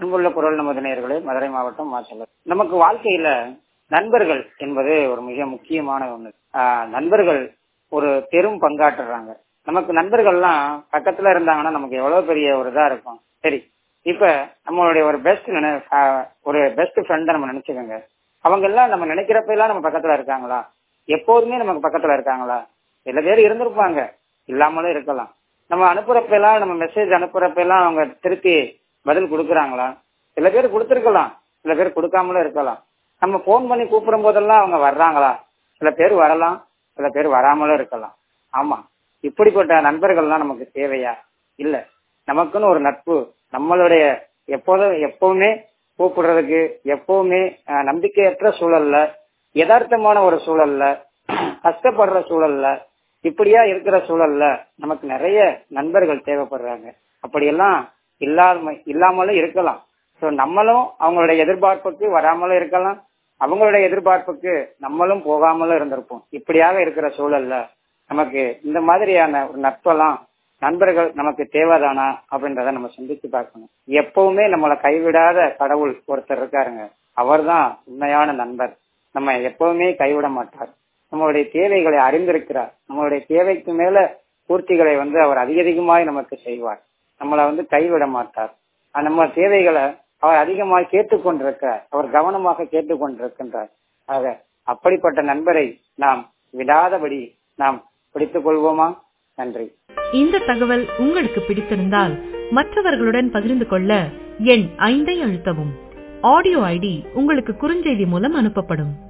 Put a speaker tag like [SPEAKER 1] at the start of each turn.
[SPEAKER 1] அன்புள்ள குரல் நமது நேயர்களே மதுரை மாவட்டம் மாச்சல்ல நமக்கு வாழ்க்கையில நண்பர்கள் என்பது ஒரு மிக முக்கியமான ஒண்ணு ஆஹ் நண்பர்கள் ஒரு பெரும் பங்காற்றுறாங்க நமக்கு நண்பர்கள்லாம் பக்கத்துல இருந்தாங்கன்னா நமக்கு எவ்வளவு பெரிய ஒரு இதா இருக்கும் சரி இப்ப நம்மளுடைய ஒரு பெஸ்ட் ஒரு பெஸ்ட் ஃப்ரெண்ட நம்ம நினைச்சுக்கோங்க அவங்க எல்லாம் நம்ம நினைக்கிறப்ப எல்லாம் நம்ம பக்கத்துல இருக்காங்களா எப்போதுமே நமக்கு பக்கத்துல இருக்காங்களா சில பேர் இருந்திருப்பாங்க இல்லாமலும் இருக்கலாம் நம்ம அனுப்புறப்ப எல்லாம் நம்ம மெசேஜ் அனுப்புறப்ப எல்லாம் அவங்க திருப்பி பதில் கொடுக்குறாங்களா சில பேர் கொடுத்துருக்கலாம் சில பேர் கொடுக்காமலும் இருக்கலாம் நம்ம போன் பண்ணி கூப்பிடும் போதெல்லாம் அவங்க வர்றாங்களா சில பேர் வரலாம் சில பேர் வராமலும் இருக்கலாம் ஆமா இப்படிப்பட்ட நண்பர்கள்லாம் நமக்கு தேவையா இல்ல நமக்குன்னு ஒரு நட்பு நம்மளுடைய எப்போதும் எப்பவுமே கூப்பிடுறதுக்கு எப்பவுமே அஹ், நம்பிக்கையற்ற சூழல்ல யதார்த்தமான ஒரு சூழல்ல கஷ்டப்படுற சூழல்ல இப்படியா இருக்கிற சூழல்ல நமக்கு நிறைய நண்பர்கள் தேவைப்படுறாங்க அப்படியெல்லாம் இல்லாம இல்லாமலும் இருக்கலாம் சோ நம்மளும் அவங்களுடைய எதிர்பார்ப்புக்கு வராமலும் இருக்கலாம் அவங்களுடைய எதிர்பார்ப்புக்கு நம்மளும் போகாமலும் இருந்திருப்போம் இப்படியாக இருக்கிற சூழல்ல நமக்கு இந்த மாதிரியான ஒரு நட்பெல்லாம் நண்பர்கள் நமக்கு தேவைதானா அப்படின்றத நம்ம சிந்திச்சு பார்க்கணும் எப்பவுமே நம்மளை கைவிடாத கடவுள் ஒருத்தர் இருக்காருங்க அவர்தான் உண்மையான நண்பர் நம்ம எப்பவுமே கைவிட மாட்டார் நம்மளுடைய தேவைகளை அறிந்திருக்கிறார் நம்மளுடைய தேவைக்கு மேல பூர்த்திகளை வந்து அவர் அதிக அதிகமாய் நமக்கு செய்வார் நம்மளை வந்து கைவிட மாட்டார் அஹ் நம்ம தேவைகளை அவர் அதிகமாக கேட்டுக்கொண்டிருக்கிறார் அவர் கவனமாக கேட்டுக்கொண்டிருக்கின்றார் ஆக அப்படிப்பட்ட நண்பரை நாம் விடாதபடி நாம் பிடித்துக் கொள்வோமா நன்றி
[SPEAKER 2] இந்த தகவல் உங்களுக்கு பிடித்திருந்தால் மற்றவர்களுடன் பகிர்ந்து கொள்ள எண் ஐந்தை அழுத்தவும் ஆடியோ ஐடி உங்களுக்கு குறுஞ்செய்தி மூலம் அனுப்பப்படும்